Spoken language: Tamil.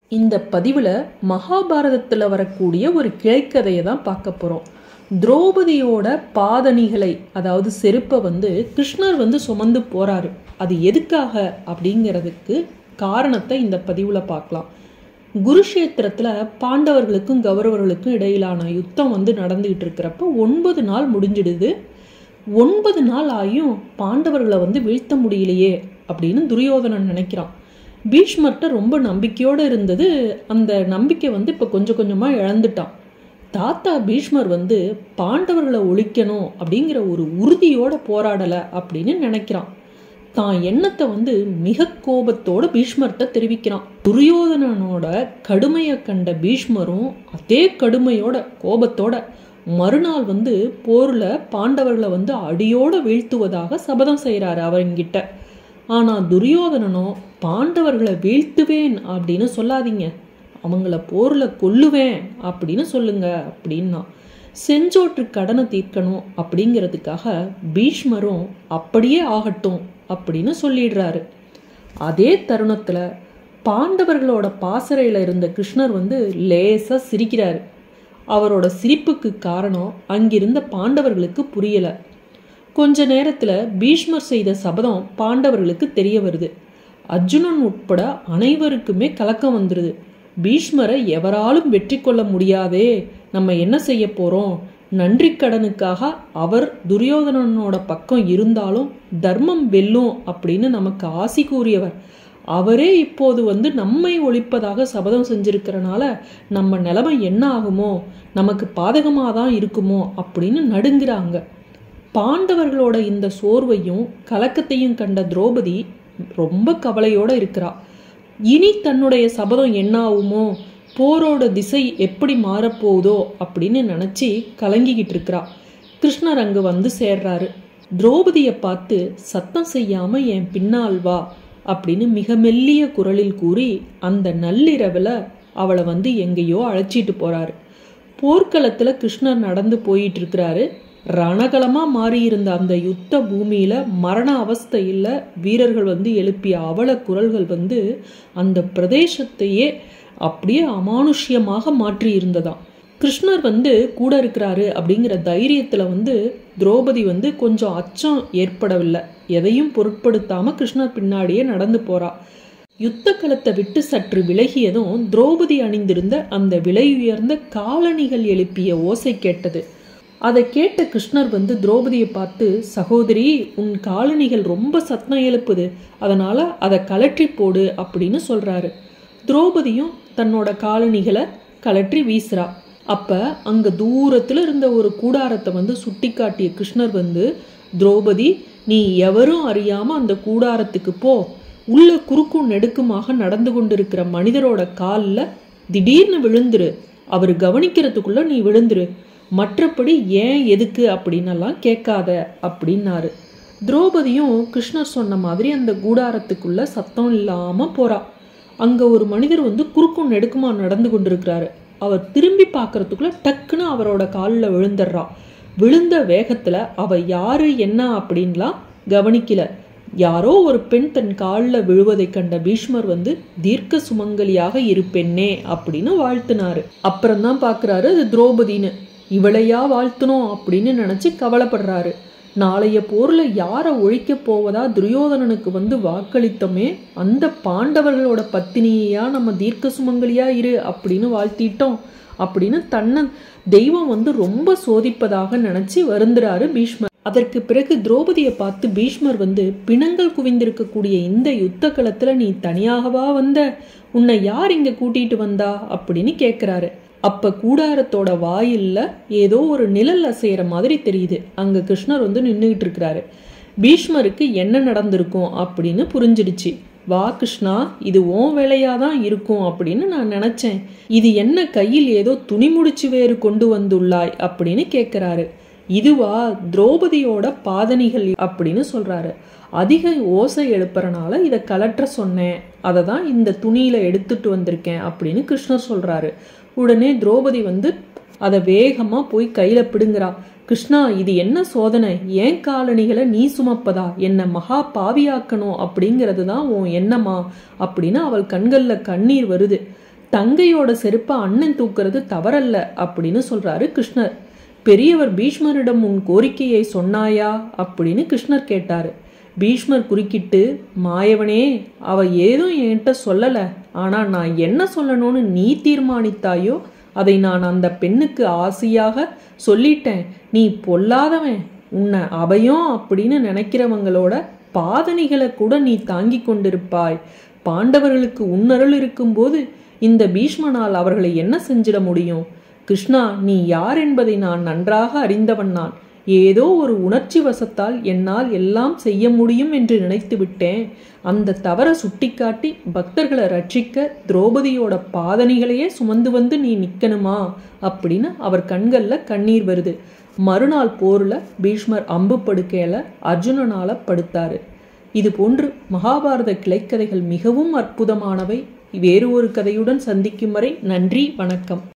இந்த பதிவில் மகாபாரதத்தில் வரக்கூடிய ஒரு கிளைக்கதையை தான் பார்க்க போகிறோம் திரௌபதியோட பாதணிகளை அதாவது செருப்பை வந்து கிருஷ்ணர் வந்து சுமந்து போகிறாரு அது எதுக்காக அப்படிங்கிறதுக்கு காரணத்தை இந்த பதிவில் பார்க்கலாம் குருஷேத்திரத்தில் பாண்டவர்களுக்கும் கௌரவர்களுக்கும் இடையிலான யுத்தம் வந்து நடந்துகிட்டு இருக்கிறப்ப ஒன்பது நாள் முடிஞ்சிடுது ஒன்பது நாள் ஆகியும் பாண்டவர்களை வந்து வீழ்த்த முடியலையே அப்படின்னு துரியோதனன் நினைக்கிறான் பீஷ்மர்கிட்ட ரொம்ப நம்பிக்கையோடு இருந்தது அந்த நம்பிக்கை வந்து இப்போ கொஞ்சம் கொஞ்சமாக இழந்துட்டான் தாத்தா பீஷ்மர் வந்து பாண்டவர்களை ஒழிக்கணும் அப்படிங்கிற ஒரு உறுதியோட போராடலை அப்படின்னு நினைக்கிறான் தான் எண்ணத்தை வந்து மிக கோபத்தோட பீஷ்மர்கிட்ட தெரிவிக்கிறான் துரியோதனனோட கடுமையை கண்ட பீஷ்மரும் அதே கடுமையோட கோபத்தோட மறுநாள் வந்து போரில் பாண்டவர்களை வந்து அடியோட வீழ்த்துவதாக சபதம் செய்கிறாரு அவங்கிட்ட ஆனால் துரியோதனனோ பாண்டவர்களை வீழ்த்துவேன் அப்படின்னு சொல்லாதீங்க அவங்கள போரில் கொல்லுவேன் அப்படின்னு சொல்லுங்க அப்படின்னா செஞ்சோற்று கடனை தீர்க்கணும் அப்படிங்கிறதுக்காக பீஷ்மரும் அப்படியே ஆகட்டும் அப்படின்னு சொல்லிடுறாரு அதே தருணத்தில் பாண்டவர்களோட பாசறையில் இருந்த கிருஷ்ணர் வந்து லேசாக சிரிக்கிறாரு அவரோட சிரிப்புக்கு காரணம் அங்கிருந்த பாண்டவர்களுக்கு புரியலை கொஞ்ச நேரத்தில் பீஷ்மர் செய்த சபதம் பாண்டவர்களுக்கு தெரிய வருது அர்ஜுனன் உட்பட அனைவருக்குமே கலக்கம் வந்துடுது பீஷ்மரை எவராலும் வெற்றி கொள்ள முடியாதே நம்ம என்ன செய்ய போகிறோம் நன்றி கடனுக்காக அவர் துரியோதனனோட பக்கம் இருந்தாலும் தர்மம் வெல்லும் அப்படின்னு நமக்கு ஆசி கூறியவர் அவரே இப்போது வந்து நம்மை ஒழிப்பதாக சபதம் செஞ்சிருக்கிறனால நம்ம நிலைமை என்ன ஆகுமோ நமக்கு பாதகமாக தான் இருக்குமோ அப்படின்னு நடுங்கிறாங்க பாண்டவர்களோட இந்த சோர்வையும் கலக்கத்தையும் கண்ட திரௌபதி ரொம்ப கவலையோட இருக்கிறா இனி தன்னுடைய சபதம் என்ன ஆகுமோ போரோட திசை எப்படி மாறப்போகுதோ அப்படின்னு நினச்சி கலங்கிக்கிட்டு இருக்கிறா கிருஷ்ணர் அங்கு வந்து சேர்றாரு திரௌபதியை பார்த்து சத்தம் செய்யாம என் பின்னால் வா அப்படின்னு மிக மெல்லிய குரலில் கூறி அந்த நள்ளிரவில் அவளை வந்து எங்கேயோ அழைச்சிட்டு போறாரு போர்க்களத்தில் கிருஷ்ணர் நடந்து போயிட்டு இருக்கிறாரு ரணகலமாக மாறியிருந்த அந்த யுத்த பூமியில் மரண அவஸ்தையில் வீரர்கள் வந்து எழுப்பிய அவல குரல்கள் வந்து அந்த பிரதேசத்தையே அப்படியே அமானுஷ்யமாக மாற்றி இருந்ததாம் கிருஷ்ணர் வந்து கூட இருக்கிறாரு அப்படிங்கிற தைரியத்தில் வந்து திரௌபதி வந்து கொஞ்சம் அச்சம் ஏற்படவில்லை எதையும் பொருட்படுத்தாமல் கிருஷ்ணர் பின்னாடியே நடந்து போறா யுத்த களத்தை விட்டு சற்று விலகியதும் திரௌபதி அணிந்திருந்த அந்த விலையுயர்ந்த காலணிகள் எழுப்பிய ஓசை கேட்டது அதை கேட்ட கிருஷ்ணர் வந்து திரௌபதியை பார்த்து சகோதரி உன் காலணிகள் ரொம்ப சத்தம் எழுப்புது அதனால அதை கலற்றி போடு அப்படின்னு சொல்றாரு திரௌபதியும் தன்னோட காலணிகளை கலற்றி வீசுறா அப்ப அங்க தூரத்துல இருந்த ஒரு கூடாரத்தை வந்து சுட்டி காட்டிய கிருஷ்ணர் வந்து திரௌபதி நீ எவரும் அறியாம அந்த கூடாரத்துக்கு போ உள்ள குறுக்கும் நெடுக்குமாக நடந்து கொண்டிருக்கிற மனிதரோட காலில் திடீர்னு விழுந்துரு அவர் கவனிக்கிறதுக்குள்ள நீ விழுந்துரு மற்றபடி ஏன் எதுக்கு அப்படின்னெல்லாம் கேட்காத அப்படின்னாரு திரௌபதியும் கிருஷ்ணர் சொன்ன மாதிரி அந்த கூடாரத்துக்குள்ள சத்தம் இல்லாம போறா அங்க ஒரு மனிதர் வந்து குறுக்கும் நெடுக்குமா நடந்து கொண்டிருக்கிறாரு அவர் திரும்பி பார்க்கறதுக்குள்ள டக்குன்னு அவரோட காலில் விழுந்துடுறா விழுந்த வேகத்துல அவ யாரு என்ன அப்படின்லாம் கவனிக்கல யாரோ ஒரு பெண் தன் காலில் விழுவதை கண்ட பீஷ்மர் வந்து தீர்க்க சுமங்கலியாக இருப்பெண்ணே அப்படின்னு வாழ்த்தினாரு அப்புறம்தான் பார்க்குறாரு அது திரௌபதின்னு இவளையா வாழ்த்தணும் அப்படின்னு நினச்சி கவலைப்படுறாரு நாளைய போரில் யாரை ஒழிக்க போவதா துரியோதனனுக்கு வந்து வாக்களித்தோமே அந்த பாண்டவர்களோட பத்தினியா நம்ம தீர்க்க சுமங்கலியா இரு அப்படின்னு வாழ்த்திட்டோம் அப்படின்னு தன்னை தெய்வம் வந்து ரொம்ப சோதிப்பதாக நினச்சி வருந்துறாரு பீஷ்மர் அதற்கு பிறகு திரௌபதியை பார்த்து பீஷ்மர் வந்து பிணங்கள் குவிந்திருக்கக்கூடிய இந்த யுத்த களத்துல நீ தனியாகவா வந்த உன்னை யார் இங்க கூட்டிட்டு வந்தா அப்படின்னு கேட்குறாரு அப்ப கூடாரத்தோட வாயில்ல ஏதோ ஒரு நிழல் அசைகிற மாதிரி தெரியுது அங்க கிருஷ்ணர் வந்து நின்றுகிட்டு இருக்கிறாரு பீஷ்மருக்கு என்ன நடந்திருக்கும் அப்படின்னு புரிஞ்சிடுச்சு வா கிருஷ்ணா இது ஓன் வேலையா தான் இருக்கும் அப்படின்னு நான் நினைச்சேன் இது என்ன கையில் ஏதோ துணி முடிச்சு வேறு கொண்டு வந்துள்ளாய் அப்படின்னு கேட்குறாரு இதுவா திரௌபதியோட பாதணிகள் அப்படின்னு சொல்றாரு அதிக ஓசை எழுப்புறனால இதை கலற்ற சொன்னேன் அதை தான் இந்த துணியில எடுத்துட்டு வந்திருக்கேன் அப்படின்னு கிருஷ்ணர் சொல்றாரு உடனே திரௌபதி வந்து அதை வேகமா போய் கையில பிடுங்குறா கிருஷ்ணா இது என்ன சோதனை ஏன் காலணிகளை நீ சுமப்பதா என்னை மகா பாவியாக்கணும் அப்படிங்கிறது தான் உன் எண்ணமா அப்படின்னு அவள் கண்களில் கண்ணீர் வருது தங்கையோட செருப்பை அண்ணன் தூக்குறது தவறல்ல அப்படின்னு சொல்றாரு கிருஷ்ணர் பெரியவர் பீஷ்மரிடம் உன் கோரிக்கையை சொன்னாயா அப்படின்னு கிருஷ்ணர் கேட்டாரு பீஷ்மர் குறுக்கிட்டு மாயவனே அவ ஏதும் என்கிட்ட சொல்லல ஆனா நான் என்ன சொல்லணும்னு நீ தீர்மானித்தாயோ அதை நான் அந்த பெண்ணுக்கு ஆசையாக சொல்லிட்டேன் நீ பொல்லாதவன் உன்னை அபயம் அப்படின்னு நினைக்கிறவங்களோட பாதணிகளை கூட நீ தாங்கி கொண்டிருப்பாய் பாண்டவர்களுக்கு உன்னருள் இருக்கும்போது இந்த பீஷ்மனால் அவர்களை என்ன செஞ்சிட முடியும் கிருஷ்ணா நீ யார் என்பதை நான் நன்றாக அறிந்தவன் நான் ஏதோ ஒரு உணர்ச்சி வசத்தால் என்னால் எல்லாம் செய்ய முடியும் என்று நினைத்து விட்டேன் அந்த தவற சுட்டிக்காட்டி பக்தர்களை ரட்சிக்க திரௌபதியோட பாதணிகளையே சுமந்து வந்து நீ நிக்கணுமா அப்படின்னு அவர் கண்கள்ல கண்ணீர் வருது மறுநாள் போர்ல பீஷ்மர் அம்பு படுக்கையில அர்ஜுனனால படுத்தாரு இது போன்று மகாபாரத கிளைக்கதைகள் மிகவும் அற்புதமானவை வேறு ஒரு கதையுடன் சந்திக்கும் வரை நன்றி வணக்கம்